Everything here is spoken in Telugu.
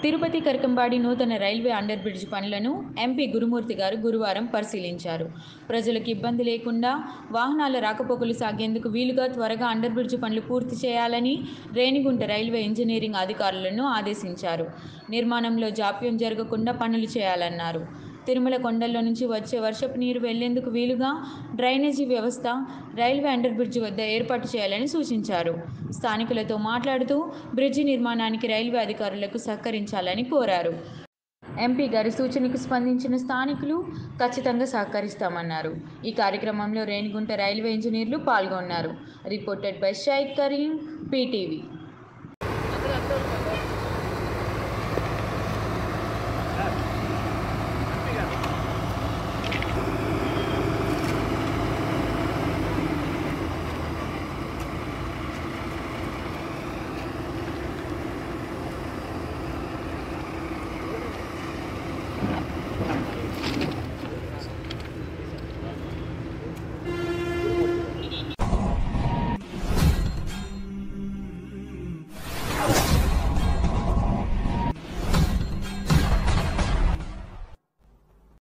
తిరుపతి కరకంబాడి నూతన రైల్వే అండర్ బ్రిడ్జ్ పనులను ఎంపీ గురుమూర్తి గారు గురువారం పరిశీలించారు ప్రజలకు ఇబ్బంది లేకుండా వాహనాల రాకపోకలు సాగేందుకు వీలుగా త్వరగా అండర్ బ్రిడ్జ్ పనులు పూర్తి చేయాలని రేణిగుంట రైల్వే ఇంజనీరింగ్ అధికారులను ఆదేశించారు నిర్మాణంలో జాప్యం జరగకుండా పనులు చేయాలన్నారు తిరుమల కొండల్లో నుంచి వచ్చే వర్షపు నీరు వెళ్లేందుకు వీలుగా డ్రైనేజీ వ్యవస్థ రైల్వే అండర్ బ్రిడ్జి వద్ద ఏర్పాటు చేయాలని సూచించారు స్థానికులతో మాట్లాడుతూ బ్రిడ్జి నిర్మాణానికి రైల్వే అధికారులకు సహకరించాలని కోరారు ఎంపీ గారి సూచనకు స్పందించిన స్థానికులు ఖచ్చితంగా సహకరిస్తామన్నారు ఈ కార్యక్రమంలో రేణిగుంట రైల్వే ఇంజనీర్లు పాల్గొన్నారు reported by Shaik Kareem PTV